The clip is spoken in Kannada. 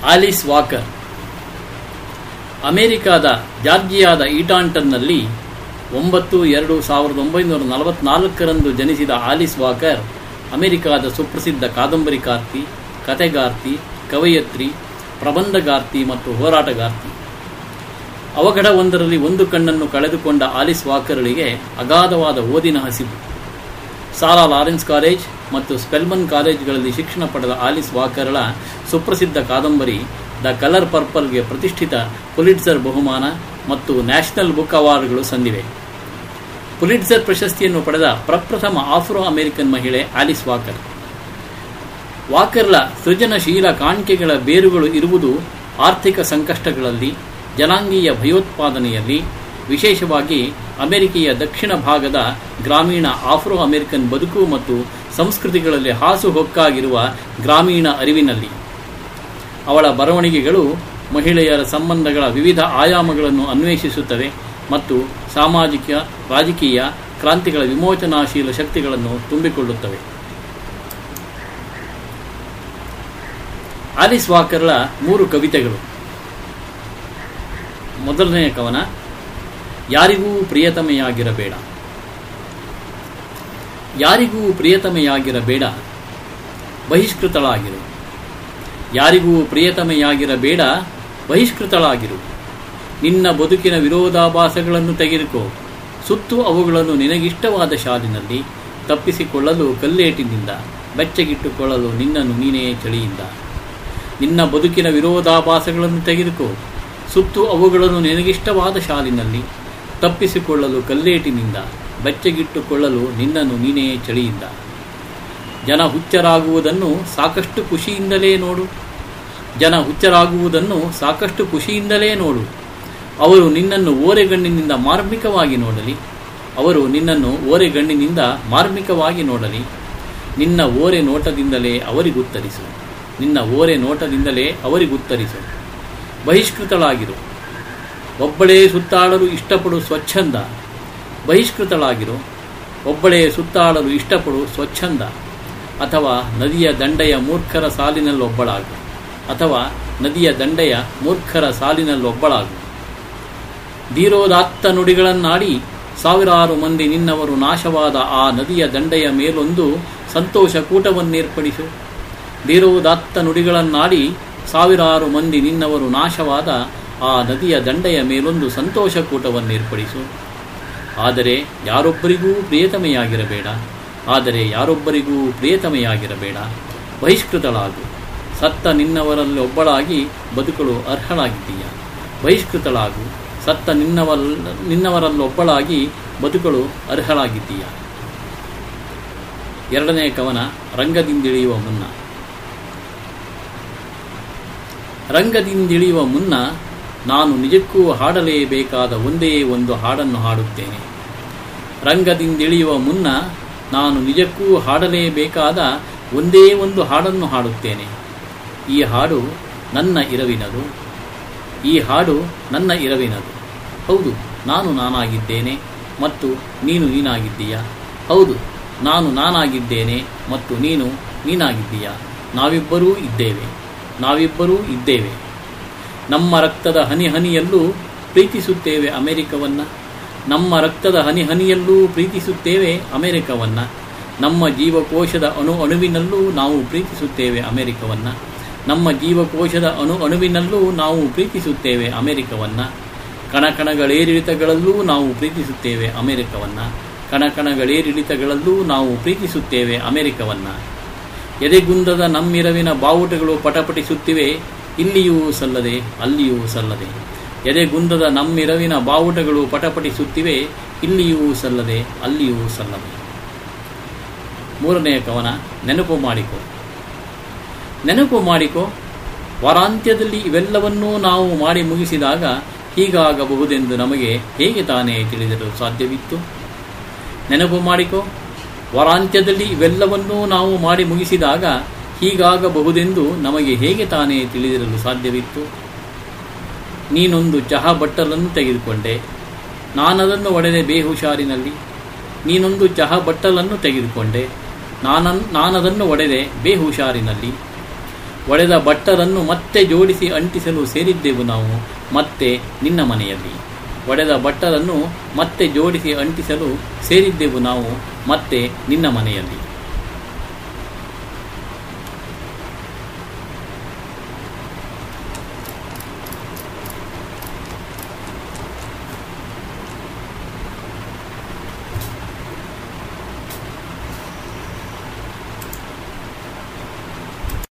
ಆಲಿಸ್ ವಾಕರ್ ಅಮೆರಿಕಾದ ಜಾರ್ಜಿಯಾದ ಈಟಾಂಟನ್ನಲ್ಲಿ ಒಂಬತ್ತು ಎರಡು ಸಾವಿರದ ಒಂಬೈನೂರ ನಲವತ್ನಾಲ್ಕರಂದು ಜನಿಸಿದ ಆಲಿಸ್ ವಾಕರ್ ಅಮೆರಿಕಾದ ಸುಪ್ರಸಿದ್ಧ ಕಾದಂಬರಿಕಾರ್ತಿ ಕತೆಗಾರ್ತಿ ಕವಯತ್ರಿ ಪ್ರಬಂಧಗಾರ್ತಿ ಮತ್ತು ಹೋರಾಟಗಾರ್ತಿ ಅವಘಡವೊಂದರಲ್ಲಿ ಒಂದು ಕಣ್ಣನ್ನು ಕಳೆದುಕೊಂಡ ಆಲಿಸ್ ವಾಕರ್ಗಳಿಗೆ ಅಗಾಧವಾದ ಓದಿನ ಹಸಿವು ಸಾರಾ ಲಾರೆನ್ಸ್ ಕಾಲೇಜ್ ಮತ್ತು ಸ್ಪೆಲ್ಮನ್ ಕಾಲೇಜ್ಗಳಲ್ಲಿ ಶಿಕ್ಷಣ ಪಡೆದ ಆಲಿಸ್ ವಾಕರ್ಳ ಸುಪ್ರಸಿದ್ಧ ಕಾದಂಬರಿ ದ ಕಲರ್ ಪರ್ಪಲ್ಗೆ ಪ್ರತಿಷ್ಠಿತ ಪುಲಿಟ್ಸರ್ ಬಹುಮಾನ ಮತ್ತು ನ್ಯಾಷನಲ್ ಬುಕ್ ಅವಾರ್ಡ್ಗಳು ಸಂದಿವೆ ಪುಲಿಟ್ಸರ್ ಪ್ರಶಸ್ತಿಯನ್ನು ಪಡೆದ ಪ್ರಪ್ರಥಮ ಆಫ್ರೋ ಅಮೆರಿಕನ್ ಮಹಿಳೆ ಆಲಿಸ್ ವಾಕರ್ ವಾಕರ್ಲ ಸೃಜನಶೀಲ ಕಾಣಿಕೆಗಳ ಬೇರುಗಳು ಇರುವುದು ಆರ್ಥಿಕ ಸಂಕಷ್ಟಗಳಲ್ಲಿ ಜನಾಂಗೀಯ ಭಯೋತ್ಪಾದನೆಯಲ್ಲಿ ವಿಶೇಷವಾಗಿ ಅಮೆರಿಕೆಯ ದಕ್ಷಿಣ ಭಾಗದ ಗ್ರಾಮೀಣ ಆಫ್ರೋ ಅಮೆರಿಕನ್ ಬದುಕು ಮತ್ತು ಸಂಸ್ಕೃತಿಗಳಲ್ಲಿ ಹಾಸುಹೊಕ್ಕಾಗಿರುವ ಗ್ರಾಮೀಣ ಅರಿವಿನಲ್ಲಿ ಅವಳ ಬರವಣಿಗೆಗಳು ಮಹಿಳೆಯರ ಸಂಬಂಧಗಳ ವಿವಿಧ ಆಯಾಮಗಳನ್ನು ಅನ್ವೇಷಿಸುತ್ತವೆ ಮತ್ತು ಸಾಮಾಜಿಕ ರಾಜಕೀಯ ಕ್ರಾಂತಿಗಳ ವಿಮೋಚನಾಶೀಲ ಶಕ್ತಿಗಳನ್ನು ತುಂಬಿಕೊಳ್ಳುತ್ತವೆ ಆಲಿಸ್ ವಾಕರ್ಳ ಮೂರು ಕವಿತೆಗಳು ಮೊದಲನೆಯ ಕವನ ಯಾರಿಗೂ ಪ್ರಿಯತಮೆಯಾಗಿರಬೇಡ ಯಾರಿಗೂ ಪ್ರಿಯತಮೆಯಾಗಿರಬೇಡ ಬಹಿಷ್ಕೃತಳಾಗಿರು ಯಾರಿಗೂ ಪ್ರಿಯತಮೆಯಾಗಿರಬೇಡ ಬಹಿಷ್ಕೃತಳಾಗಿರು ನಿನ್ನ ಬದುಕಿನ ವಿರೋಧಾಭಾಸಗಳನ್ನು ತೆಗೆದುಕೋ ಸುತ್ತು ಅವುಗಳನ್ನು ನಿನಗಿಷ್ಟವಾದ ಶಾಲಿನಲ್ಲಿ ತಪ್ಪಿಸಿಕೊಳ್ಳಲು ಕಲ್ಲೇಟಿನಿಂದ ಬೆಚ್ಚಗಿಟ್ಟುಕೊಳ್ಳಲು ನಿನ್ನನ್ನು ನೀನೇ ಚಳಿಯಿಂದ ನಿನ್ನ ಬದುಕಿನ ವಿರೋಧಾಭಾಸಗಳನ್ನು ತೆಗೆದುಕೋ ಸುತ್ತು ಅವುಗಳನ್ನು ನಿನಗಿಷ್ಟವಾದ ಶಾಲಿನಲ್ಲಿ ತಪ್ಪಿಸಿಕೊಳ್ಳಲು ಕಲ್ಲೇಟಿನಿಂದ ಬೆಚ್ಚಗಿಟ್ಟುಕೊಳ್ಳಲು ನಿನ್ನನ್ನು ನೀನೇ ಚಳಿಯಿಂದ ಜನ ಹುಚ್ಚರಾಗುವುದನ್ನು ಸಾಕಷ್ಟು ಖುಷಿಯಿಂದಲೇ ನೋಡು ಜನ ಹುಚ್ಚರಾಗುವುದನ್ನು ಸಾಕಷ್ಟು ಖುಷಿಯಿಂದಲೇ ನೋಡು ಅವರು ನಿನ್ನನ್ನು ಓರೆಗಣ್ಣಿನಿಂದ ಮಾರ್ಮಿಕವಾಗಿ ನೋಡಲಿ ಅವರು ನಿನ್ನನ್ನು ಓರೆಗಣ್ಣಿನಿಂದ ಮಾರ್ಮಿಕವಾಗಿ ನೋಡಲಿ ನಿನ್ನ ಓರೆ ನೋಟದಿಂದಲೇ ಅವರಿಗುತ್ತರಿಸು ನಿನ್ನ ಓರೆ ನೋಟದಿಂದಲೇ ಅವರಿಗುತ್ತರಿಸು ಬಹಿಷ್ಕೃತಳಾಗಿರು ಒಬ್ಬಳೇ ಸುತ್ತಾಡಲು ಇಷ್ಟಪಡು ಸ್ವಚ್ಛಂದ ಬಹಿಷ್ಕೃತಳಾಗಿರು ಒಬ್ಬಳೇ ಸುತ್ತಾಡಲು ಇಷ್ಟಪಡು ಸ್ವಚ್ಛಂದ ಅಥವಾ ನದಿಯ ದಂಡೆಯ ಮೂರ್ಖರ ಸಾಲಿನಲ್ಲೊಬ್ಬಳಾಗು ಅಥವಾ ನದಿಯ ದಂಡೆಯ ಮೂರ್ಖರ ಸಾಲಿನಲ್ಲೊಬ್ಬಳಾಗು ಧೀರೋದಾತ್ತ ನುಡಿಗಳನ್ನಾಡಿ ಸಾವಿರಾರು ಮಂದಿ ನಿನ್ನವರು ನಾಶವಾದ ಆ ನದಿಯ ದಂಡೆಯ ಮೇಲೊಂದು ಸಂತೋಷ ಕೂಟವನ್ನೇರ್ಪಡಿಸು ಧೀರೋದಾತ್ತ ನುಡಿಗಳನ್ನಾಡಿ ಸಾವಿರಾರು ಮಂದಿ ನಿನ್ನವರು ನಾಶವಾದ ಆ ನದಿಯ ದಂಡೆಯ ಮೇಲೊಂದು ಸಂತೋಷ ಕೂಟವನ್ನೇರ್ಪಡಿಸು ಆದರೆ ಯಾರೊಬ್ಬರಿಗೂ ಪ್ರಿಯತಮೆಯಾಗಿರಬೇಡ ಆದರೆ ಯಾರೊಬ್ಬರಿಗೂ ಪ್ರಿಯತಮೆಯಾಗಿರಬೇಡ ಬಹಿಷ್ಕೃತಳಾಗು ಸತ್ತ ನಿನ್ನವರಲ್ಲಿ ಒಬ್ಬಳಾಗಿ ಬದುಕಲು ಅರ್ಹಳಾಗಿದ್ದೀಯ ಬಹಿಷ್ಕೃತಳಾಗು ಸತ್ತ ನಿನ್ನವಲ್ ನಿನ್ನವರಲ್ಲೊಬ್ಬಳಾಗಿ ಬದುಕಲು ಅರ್ಹಳಾಗಿದ್ದೀಯ ಎರಡನೇ ಕವನ ರಂಗದಿಂದಿಳಿಯುವ ಮುನ್ನ ರಂಗದಿಂದಿಳಿಯುವ ಮುನ್ನ ನಾನು ನಿಜಕ್ಕೂ ಹಾಡಲೇಬೇಕಾದ ಒಂದೇ ಒಂದು ಹಾಡನ್ನು ಹಾಡುತ್ತೇನೆ ರಂಗದಿಂದಿಳಿಯುವ ಮುನ್ನ ನಾನು ನಿಜಕ್ಕೂ ಹಾಡಲೇಬೇಕಾದ ಒಂದೇ ಒಂದು ಹಾಡನ್ನು ಹಾಡುತ್ತೇನೆ ಈ ಹಾಡು ನನ್ನ ಇರವಿನದು ಈ ಹಾಡು ನನ್ನ ಇರವಿನದು ಹೌದು ನಾನು ನಾನಾಗಿದ್ದೇನೆ ಮತ್ತು ನೀನು ನೀನಾಗಿದ್ದೀಯ ಹೌದು ನಾನು ನಾನಾಗಿದ್ದೇನೆ ಮತ್ತು ನೀನು ನೀನಾಗಿದ್ದೀಯ ನಾವಿಬ್ಬರೂ ಇದ್ದೇವೆ ನಾವಿಬ್ಬರೂ ಇದ್ದೇವೆ ನಮ್ಮ ರಕ್ತದ ಹನಿ ಹನಿಯಲ್ಲೂ ಪ್ರೀತಿಸುತ್ತೇವೆ ಅಮೆರಿಕವನ್ನ ನಮ್ಮ ರಕ್ತದ ಹನಿ ಹನಿಯಲ್ಲೂ ಪ್ರೀತಿಸುತ್ತೇವೆ ಅಮೆರಿಕವನ್ನ ನಮ್ಮ ಜೀವಕೋಶದ ಅಣು ಅಣುವಿನಲ್ಲೂ ನಾವು ಪ್ರೀತಿಸುತ್ತೇವೆ ಅಮೆರಿಕವನ್ನ ನಮ್ಮ ಜೀವಕೋಶದ ಅಣು ಅಣುವಿನಲ್ಲೂ ನಾವು ಪ್ರೀತಿಸುತ್ತೇವೆ ಅಮೆರಿಕವನ್ನ ಕಣಕಣಗಳೇರಿಳಿತಗಳಲ್ಲೂ ನಾವು ಪ್ರೀತಿಸುತ್ತೇವೆ ಅಮೆರಿಕವನ್ನ ಕಣಕಣಗಳೇರಿಳಿತಗಳಲ್ಲೂ ನಾವು ಪ್ರೀತಿಸುತ್ತೇವೆ ಅಮೆರಿಕವನ್ನ ಎದೆಗುಂದದ ನಮ್ಮಿರವಿನ ಬಾವುಟಗಳು ಪಟಪಟಿಸುತ್ತಿವೆ ಇಲ್ಲಿಯೂ ಸಲ್ಲದೆ ಅಲ್ಲಿಯೂ ಸಲ್ಲದೆ ಎದೆಗುಂದದ ನಮ್ಮಿರವಿನ ಬಾವುಟಗಳು ಪಟಪಟಿಸುತ್ತಿವೆ ಇಲ್ಲಿಯೂ ಸಲ್ಲದೆ ಅಲ್ಲಿಯೂ ಸಲ್ಲದೆ ಮೂರನೆಯ ಕವನ ನೆನಪು ಮಾಡಿಕೊ ನೆನಪು ಮಾಡಿಕೊ ವಾರಾಂತ್ಯದಲ್ಲಿ ಇವೆಲ್ಲವನ್ನೂ ನಾವು ಮಾಡಿ ಮುಗಿಸಿದಾಗ ಹೀಗಾಗಬಹುದೆಂದು ನಮಗೆ ಹೇಗೆ ತಾನೇ ತಿಳಿಯಲು ಸಾಧ್ಯವಿತ್ತು ನೆನಪು ಮಾಡಿಕೊ ವಾರಾಂತ್ಯದಲ್ಲಿ ಇವೆಲ್ಲವನ್ನೂ ನಾವು ಮಾಡಿ ಮುಗಿಸಿದಾಗ ಹೀಗಾಗಬಹುದೆಂದು ನಮಗೆ ಹೇಗೆ ತಾನೇ ತಿಳಿದಿರಲು ಸಾಧ್ಯವಿತ್ತು ನೀನೊಂದು ಚಹಾ ಬಟ್ಟಲನ್ನು ತೆಗೆದುಕೊಂಡೆ ನಾನದನ್ನು ಒಡೆದೆ ಬೇಹುಷಾರಿನಲ್ಲಿ ನೀನೊಂದು ಚಹಾ ಬಟ್ಟಲನ್ನು ತೆಗೆದುಕೊಂಡೆ ನಾನನ್ ನಾನದನ್ನು ಒಡೆದೆ ಬೇಹುಷಾರಿನಲ್ಲಿ ಒಡೆದ ಬಟ್ಟರನ್ನು ಮತ್ತೆ ಜೋಡಿಸಿ ಅಂಟಿಸಲು ಸೇರಿದ್ದೆವು ನಾವು ಮತ್ತೆ ನಿನ್ನ ಮನೆಯಲ್ಲಿ ಒಡೆದ ಬಟ್ಟರನ್ನು ಮತ್ತೆ ಜೋಡಿಸಿ ಅಂಟಿಸಲು ಸೇರಿದ್ದೆವು ನಾವು ಮತ್ತೆ ನಿನ್ನ ಮನೆಯಲ್ಲಿ